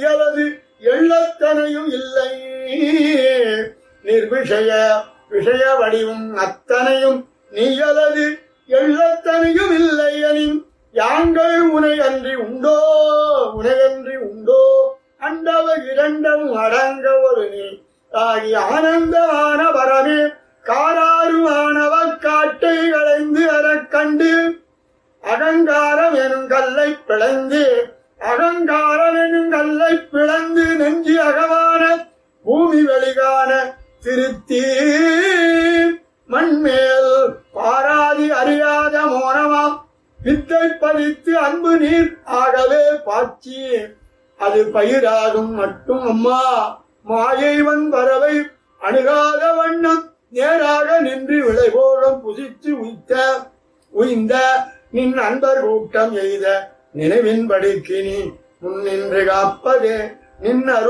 நீயலது எள்ளத்தனையும் இல்லை நிர்விஷய விஷய வடிவும் அத்தனையும் நீயலது எள்ளத்தனையும் இல்லை எனின் யாங்கள் உனை அன்றி உண்டோ உனையன்றி உண்டோ அண்டவ இரண்டும் அடங்க ஒரு நீ ஆகி ஆனந்தமான வரமே காராறு ஆனவ காட்டை களைந்து அறக் கண்டு அகங்காரம் எனும் கல்லை பிளந்து அகங்காரம் எனும் கல்லை பிளந்து நெஞ்சு அகவான பூமி வெளிகான திருத்தி மண்மேல் பாராதி அறியாத மோனமாம் வித்தை பதித்து அன்பு நீர் ஆகவே பாய்ச்சி அது பயிராகும் மட்டும் அம்மா மாயைவன் வரவை அணுகாத வண்ணம் நேராக நின்று விளைபோடும் புசித்து உய்த்த உய்ந்த நின் அன்பர் கூட்டம் எய்த நினைவின்படிக்கு நீ முன்னின்று காப்பதே நின் அருள்